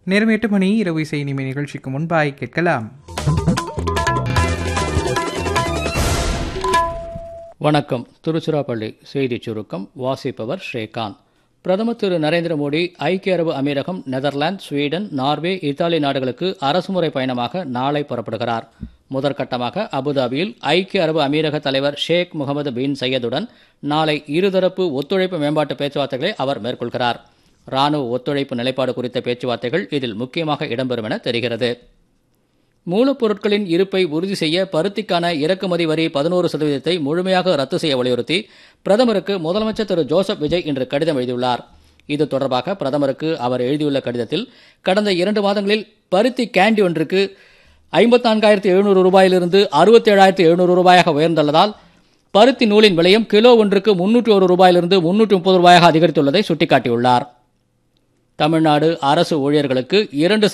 நேரம் எட்டு மணி இரவு இசை இனிமை நிகழ்ச்சிக்கு முன்பாய் கேட்கலாம் வணக்கம் திருச்சிராப்பள்ளி செய்திச் சுருக்கம் வாசிப்பவர் ஸ்ரீகாந்த் பிரதமர் திரு நரேந்திர மோடி ஐக்கிய அரபு அமீரகம் நெதர்லாந்து ஸ்வீடன் நார்வே இத்தாலி நாடுகளுக்கு அரசுமுறை பயணமாக நாளை புறப்படுகிறார் முதற்கட்டமாக அபுதாபியில் ஐக்கிய அரபு அமீரக தலைவர் ஷேக் முகமது பின் சையதுடன் நாளை இருதரப்பு ஒத்துழைப்பு மேம்பாட்டு பேச்சுவார்த்தைகளை அவர் மேற்கொள்கிறார் ராணுவ ஒத்துழைப்பு நிலைப்பாடு குறித்த பேச்சுவார்த்தைகள் இதில் முக்கியமாக இடம்பெறும் என தெரிகிறது மூலப்பொருட்களின் இருப்பை உறுதி செய்ய பருத்திக்கான இறக்குமதி வரி பதினோரு சதவீதத்தை முழுமையாக ரத்து செய்ய வலியுறுத்தி பிரதமருக்கு முதலமைச்சர் திரு ஜோசப் விஜய் இன்று கடிதம் எழுதியுள்ளார் இது தொடர்பாக பிரதமருக்கு அவர் எழுதியுள்ள கடிதத்தில் கடந்த இரண்டு மாதங்களில் பருத்தி கேண்டி ஒன்றுக்கு ஐம்பத்தான்காயிரத்து எழுநூறு ரூபாயிலிருந்து அறுபத்தேழாயிரத்து எழுநூறு ரூபாயாக உயர்ந்துள்ளதால் பருத்தி நூலின் விலையும் கிலோ ஒன்றுக்கு முன்னூற்றி ஒரு ரூபாயிலிருந்து முன்னூற்றி முப்பது ரூபாயாக அதிகரித்துள்ளதை சுட்டிக்காட்டியுள்ளார் தமிழ்நாடு அரசு ஊழியர்களுக்கு இரண்டு